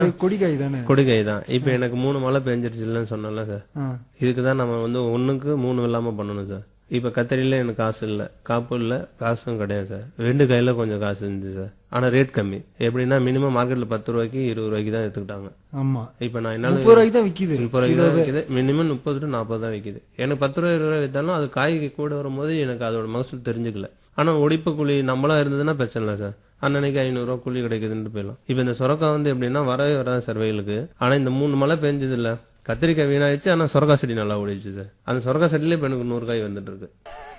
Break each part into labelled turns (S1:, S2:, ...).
S1: அது கொடிக்காய் தானே
S2: கொடுகை தான் இப்போ எனக்கு மூணு மழை பெஞ்சிருச்சுல்லன்னு சொன்னல சார்
S1: ஆ.
S2: இதுக்கு தான் நம்ம வந்து ஒண்ணுக்கு மூணு இல்லாம பண்ணணும் சார் இப்போ கத்தரியில எனக்கு காசு இல்லை காப்பு இல்லை காசும் கிடையாது சார் ரெண்டு கையில கொஞ்சம் காசு இருந்துச்சு சார் ஆனா ரேட் கம்மி எப்படின்னா மினிமம் மார்க்கெட்ல பத்து ரூபாய்க்கு இருபது ரூபாய்க்கு தான் எடுத்துக்கிட்டாங்க
S1: ஆமா
S2: இப்போ நான் என்னால
S1: முப்பது ரூபாய்க்கு தான் விக்குது
S2: முப்பது ரூபாய்க்கு தான் விற்கிது மினிமம் முப்பது டு நாற்பது தான் விற்கிது எனக்கு பத்து ரூபாய் இருபது ரூபாய் வித்தாலும் அது காய்க்கு கூட வரும்போது எனக்கு அதோட மகசூல் தெரிஞ்சுக்கல ஆனா ஒடிப்பு கூலி நம்மளா இருந்ததுன்னா பிரச்சனை இல்லை சார் அன்னன்னைக்கு ஐநூறுரூவா கூலி கிடைக்குதுன்னு போயிடலாம் இப்போ இந்த சுரக்காய் வந்து எப்படின்னா வரவே வராது சார் வெயிலுக்கு ஆனா இந்த மூணு மழை பெஞ்சது இல்ல கத்திரிக்காய் வீணாயிடுச்சு ஆனா சுரக்காய் செடி நல்லா ஓடிச்சு சார் அந்த சுரக்காய் செடியில இப்போ எனக்கு நூறு காய் வந்துட்டு இருக்கு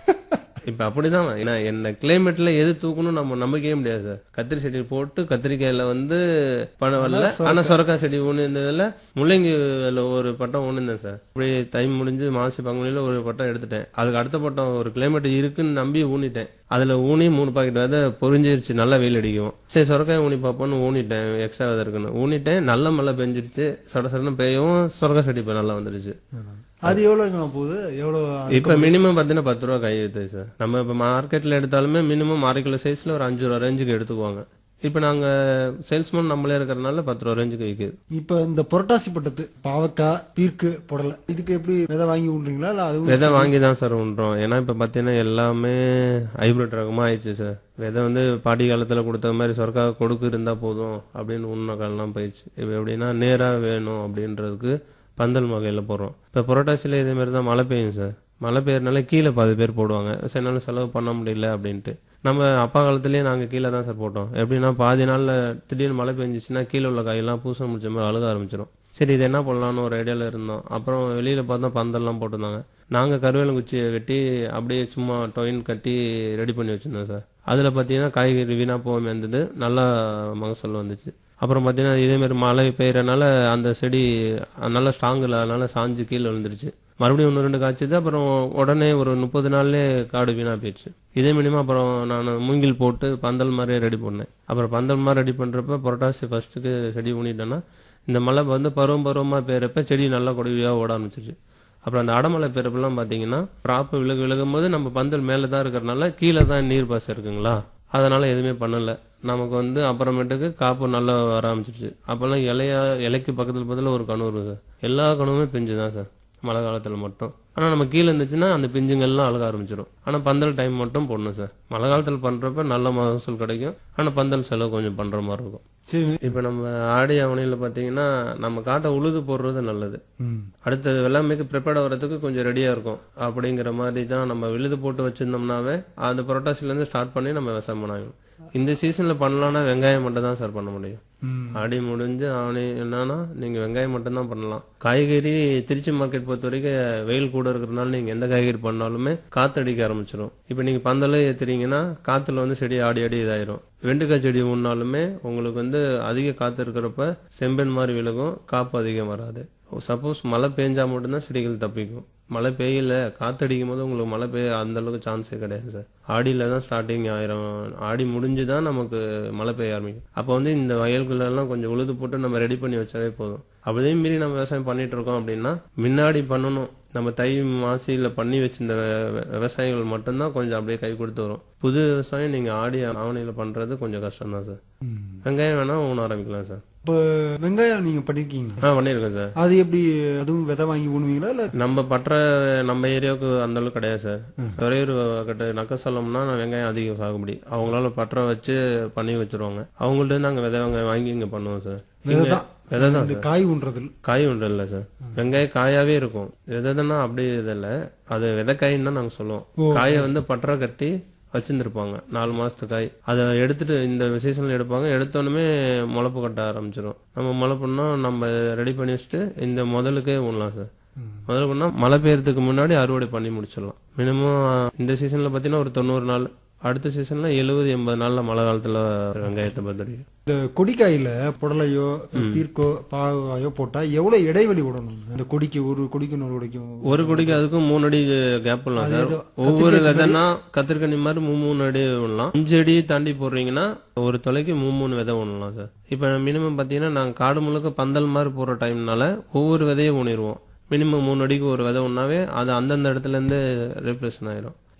S2: இப்ப அப்படிதான் ஏன்னா என்ன கிளைமேட்ல எது தூக்கணும் நம்ம நம்பிக்கவே முடியாது சார் கத்திரி செடி போட்டு கத்திரிக்காயில வந்து பணம் வரல ஆனா சொரக்காய் செடி ஒண்ணு இருந்ததுல முள்ளங்கில ஒரு பட்டம் ஒண்ணு இருந்தேன் சார் இப்படி தை முடிஞ்சு மாசி பங்குனியில ஒரு பட்டம் எடுத்துட்டேன் அதுக்கு அடுத்த பட்டம் ஒரு கிளைமேட் இருக்குன்னு நம்பி ஊனிட்டேன் அதுல ஊனி மூணு பாக்கெட் விதை பொரிஞ்சிருச்சு நல்லா வெயில் அடிக்கும் சரி சொரக்காய் ஊனி பார்ப்போம்னு ஊனிட்டேன் எக்ஸ்ட்ரா விதை இருக்குன்னு ஊனிட்டேன் நல்ல மழை பெஞ்சிருச்சு சொட சொடன்னு பெய்யவும் சொரக்காய் செடி இப்ப நல்லா வந்துருச்சு
S1: அது எவ்வளவு இருக்கணும் போகுது எவ்வளவு
S2: இப்ப மினிமம் பாத்தீங்கன்னா பத்து ரூபா கை வித்து சார் நம்ம இப்ப மார்க்கெட்ல எடுத்தாலுமே மினிமம் அரை கிலோ சைஸ்ல ஒரு அஞ்சு ரூபா ரேஞ்சுக்கு எடுத்துக்குவாங்க இப்ப நாங்க சேல்ஸ்மேன் நம்மளே இருக்கிறனால பத்து ரூபா ரேஞ்சுக்கு விக்குது
S1: இப்ப இந்த புரட்டாசி பட்டத்து பாவக்காய் பீர்க்கு புடலை இதுக்கு எப்படி விதை வாங்கி விடுறீங்களா இல்ல அதுவும்
S2: விதை வாங்கி தான் சார் உண்றோம் ஏன்னா இப்ப பாத்தீங்கன்னா எல்லாமே ஹைபிரிட் ரகமா ஆயிடுச்சு சார் விதை வந்து பாட்டி காலத்துல கொடுத்த மாதிரி சொர்க்கா கொடுக்கு இருந்தா போதும் அப்படின்னு உண்ண காலம்லாம் போயிடுச்சு இப்ப எப்படின்னா நேரா வேணும் அப்படின்றதுக்கு பந்தல் வகையில போடுறோம் இப்ப புரட்டாசியில இதே மாதிரி தான் மழை பெய்யும் சார் மழை பெய்யறதுனால கீழே பாதி பேர் போடுவாங்க சரி என்னால செலவு பண்ண முடியல அப்படின்ட்டு நம்ம அப்பா காலத்துலயே நாங்க கீழே தான் சார் போட்டோம் எப்படின்னா பாதி நாள்ல திடீர்னு மழை பெஞ்சிச்சுன்னா கீழே உள்ள காயெல்லாம் பூச முடிச்ச மாதிரி அழுக ஆரம்பிச்சிடும் சரி இது என்ன பண்ணலாம்னு ஒரு ஐடியால இருந்தோம் அப்புறம் வெளியில பார்த்தா பந்தல்லாம் போட்டிருந்தாங்க நாங்க கருவேலங்குச்சியை வெட்டி அப்படியே சும்மா டொயின் கட்டி ரெடி பண்ணி வச்சிருந்தோம் சார் அதுல பாத்தீங்கன்னா காய்கறி வீணா போகாம இருந்தது நல்லா மகசூல் வந்துச்சு அப்புறம் பார்த்தீங்கன்னா இதே மாதிரி மழை பெய்யறனால அந்த செடி நல்லா ஸ்ட்ராங் இல்லாதனால சாஞ்சு கீழே விழுந்துருச்சு மறுபடியும் ஒன்று ரெண்டு காய்ச்சது அப்புறம் உடனே ஒரு முப்பது நாள்லயே காடு வீணா போயிடுச்சு இதே மினிமம் அப்புறம் நான் மூங்கில் போட்டு பந்தல் மாதிரியே ரெடி பண்ணேன் அப்புறம் பந்தல் மாதிரி ரெடி பண்றப்ப புரட்டாசி ஃபர்ஸ்ட்டுக்கு செடி ஊனிட்டேன்னா இந்த மழை வந்து பருவம் பருவமா பெய்யறப்ப செடி நல்லா கொடியாக ஓட ஆரம்பிச்சிச்சு அப்புறம் அந்த அடமலை பெறப்பெல்லாம் பார்த்தீங்கன்னா ப்ராப்பு விலகு விலகும் போது நம்ம பந்தல் மேலே தான் இருக்கிறனால கீழே தான் நீர் பாசம் இருக்குங்களா அதனால எதுவுமே பண்ணல நமக்கு வந்து அப்புறமேட்டுக்கு காப்பு நல்லா வர ஆரம்பிச்சிருச்சு அப்பெல்லாம் இலையா இலைக்கு பக்கத்துல பக்கத்துல ஒரு கணு இருக்கு எல்லா கணுவுமே பிஞ்சு தான் சார் மழை காலத்துல மட்டும் ஆனா நம்ம கீழே இருந்துச்சுன்னா அந்த பிஞ்சுங்கள்லாம் அழக ஆரம்பிச்சிடும் ஆனா பந்தல் டைம் மட்டும் போடணும் சார் மழை காலத்துல பண்றப்ப நல்ல மகசூல் கிடைக்கும் ஆனா பந்தல் செலவு கொஞ்சம் பண்ற மாதிரி இருக்கும்
S1: சரி
S2: இப்ப நம்ம ஆடி அவனியில பாத்தீங்கன்னா நம்ம காட்டை உழுது போடுறது நல்லது
S1: ம்.
S2: அடுத்தது வெள்ளாமைக்கு ப்ரிப்பேர்ட் வரதுக்கு கொஞ்சம் ரெடியா இருக்கும் அப்படிங்கிற மாதிரி தான் நம்ம விழுது போட்டு வச்சிருந்தோம்னாவே அந்த புரட்டாசில இருந்து ஸ்டார்ட் பண்ணி நம்ம விவசாயம் பண்ணாங்க இந்த சீசன்ல பண்ணலாம்னா வெங்காயம் மட்டும் தான் சார் பண்ண முடியும்
S1: ம்.
S2: ஆடி முடிஞ்சு ஆணி என்னன்னா நீங்க வெங்காயம் மட்டும் தான் பண்ணலாம் காய்கறி திருச்சி மார்க்கெட் பொறுத்த வரைக்கும் வெயில் கூட இருக்கிறதுனால நீங்க எந்த காய்கறி பண்ணாலுமே காத்தடிக்க ஆரம்பிச்சிடும் இப்போ நீங்க பந்தலே ஏத்துறீங்கன்னா காத்துல வந்து செடி ஆடி ஆடி இதாயிரும் வெண்டைக்காய் செடி ஊன்னாலுமே உங்களுக்கு வந்து அதிக காத்து இருக்கிறப்ப செம்பெண் மாதிரி விலகும் காப்பு அதிகம் வராது சப்போஸ் மழை பெஞ்சா மட்டும்தான் செடிகள் தப்பிக்கும் மழை பெய்யல காத்தடிக்கும் போது உங்களுக்கு மழை பெய்ய அந்த அளவுக்கு சான்ஸே கிடையாது சார் ஆடியில தான் ஸ்டார்டிங் ஆயிரும் ஆடி முடிஞ்சு தான் நமக்கு மழை பெய்ய ஆரம்பிக்கும் அப்போ வந்து இந்த வயல்கள் எல்லாம் கொஞ்சம் உழுது போட்டு நம்ம ரெடி பண்ணி வச்சாவே போதும் அப்படியே மீறி நம்ம விவசாயம் பண்ணிட்டு இருக்கோம் அப்படின்னா முன்னாடி பண்ணணும் நம்ம தை மாசியில பண்ணி வச்சிருந்த வெ- வெ- விவசாயிகள் மட்டும்தான் கொஞ்சம் அப்படியே கை கொடுத்து வரும் புது விவசாயம் நீங்க ஆடி ஆவணியில பண்றது கொஞ்சம் கஷ்டம் தான் சார்
S1: ம்.
S2: வெங்காயம் வேணா ஊன ஆரம்பிக்கலாம் சார்
S1: இப்ப வெங்காயம் நீங்க பண்ணிருக்கீங்க
S2: ஆ பண்ணியிருக்கேன் சார்
S1: அது எப்படி அதுவும் விதை வாங்கி ஊனுவீங்களா இல்ல
S2: நம்ம பற்ற நம்ம ஏரியாவுக்கு அந்த அளவுக்கு கிடையாது சார் துறையூர் கிட்ட நக்கசலம்னா நான் வெங்காயம் அதிகம் சாகுபடி அவங்களால பற்ற வச்சு பண்ணி வச்சிருவாங்க அவங்கள்ட்ட இருந்து நாங்க விதை வெங்காயம் வாங்கி இங்க பண்ணுவோம் சார்
S1: விதை தான்
S2: விதை தான்
S1: இந்த காய் ஊன்றதில்
S2: காய் உண்டு இல்ல சார் வெங்காயம் காயாவே இருக்கும் விதைன்னா அப்படி இது இல்ல அது விதைக்காயின்னு தான் நாங்க சொல்லுவோம் காயை வந்து பற்ற கட்டி வச்சிருந்துருப்பாங்க நாலு மாசத்து காய் அதை எடுத்துட்டு இந்த விசேஷன்ல எடுப்பாங்க எடுத்தோடனே முளப்பு கட்ட ஆரம்பிச்சிடும் நம்ம முளப்புனா நம்ம ரெடி பண்ணி வச்சுட்டு இந்த முதலுக்கே ஊனலாம் சார் முதல்ல பண்ணா மழை பெய்யறதுக்கு முன்னாடி அறுவடை பண்ணி முடிச்சிடலாம் மினிமம் இந்த சீசன்ல பாத்தீங்கன்னா ஒரு தொண்ணூறு நாள் அடுத்த சீசன்ல எழுபது எண்பது நாள்ல மழை காலத்துல வெங்காயத்தை பொறுத்த வரைக்கும்
S1: இந்த கொடிக்காயில புடலையோ பீர்க்கோ பாகாயோ போட்டா எவ்வளவு இடைவெளி விடணும் இந்த கொடிக்கு ஒரு கொடிக்கு இன்னொரு கொடிக்கும்
S2: ஒரு கொடிக்கு அதுக்கும் மூணு அடி கேப் பண்ணலாம் சார் ஒவ்வொரு விதைனா கத்திரிக்கணி மாதிரி மூணு மூணு அடி விடலாம் அஞ்சு அடி தாண்டி போடுறீங்கன்னா ஒரு தொலைக்கு மூணு மூணு விதை ஊனலாம் சார் இப்போ மினிமம் பார்த்தீங்கன்னா நாங்கள் காடு முழுக்க பந்தல் மாதிரி போடுற டைம்னால ஒவ்வொரு விதையும் ஊனிடுவோம் மினிமம் மூணு அடிக்கு ஒரு விதை ஒன்றாவே அது அந்தந்த இடத்துல இருந்து ரிப்ளேஷன் ஆயிரும்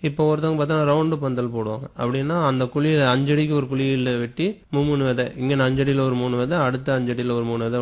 S2: இப்போ ஒருத்தவங்க பார்த்தா ரவுண்டு பந்தல் போடுவாங்க அப்படின்னா அந்த குழியில அஞ்சடிக்கு ஒரு குழியில வெட்டி மூணு விதை இங்க அஞ்சடியில ஒரு மூணு விதை அடுத்த அஞ்சடியில ஒரு மூணு விதை